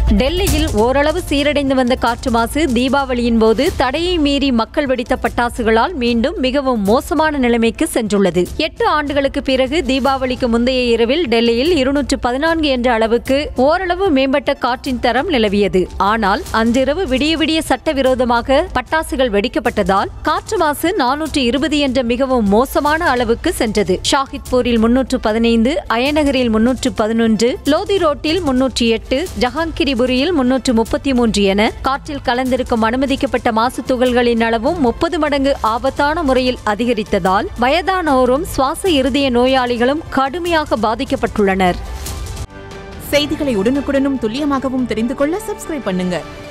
டெல்லியில் ஓரளவு சீரடைந்து வந்த காற்று மாசு தீபாவளியின் போது தடையை மீறி மக்கள் வெடித்த பட்டாசுகளால் மீண்டும் மிகவும் மோசமான நிலைமைக்கு சென்றுள்ளது எட்டு ஆண்டுகளுக்கு பிறகு தீபாவளிக்கு முந்தைய இரவில் டெல்லியில் இருநூற்று பதினான்கு என்ற அளவுக்கு ஓரளவு மேம்பட்ட காற்றின் தரம் நிலவியது ஆனால் அன்றிரவு விடிய விடிய சட்டவிரோதமாக பட்டாசுகள் வெடிக்கப்பட்டதால் காற்று மாசு நானூற்று இருபது என்ற மிகவும் மோசமான அளவுக்கு சென்றது ஷாஹித்பூரில் முன்னூற்று பதினைந்து அயநகரில் முன்னூற்று பதினொன்று லோதி ரோட்டில் முன்னூற்றி எட்டு ஜஹாங்கிரிபுரியில் முன்னூற்று முப்பத்தி மூன்று என காற்றில் கலந்திருக்கும் அனுமதிக்கப்பட்ட மாசு துகள்களின் அளவும் முப்பது மடங்கு ஆபத்தான முறையில் அதிகரித்ததால் வயதானோரும் சுவாச இருதய நோயாளிகளும் கடுமையாக பாதிக்கப்பட்டுள்ளனர் செய்திகளை உடனுக்குடனும் துல்லியமாகவும் தெரிந்து கொள்ள சப்ஸ்கிரைப் பண்ணுங்க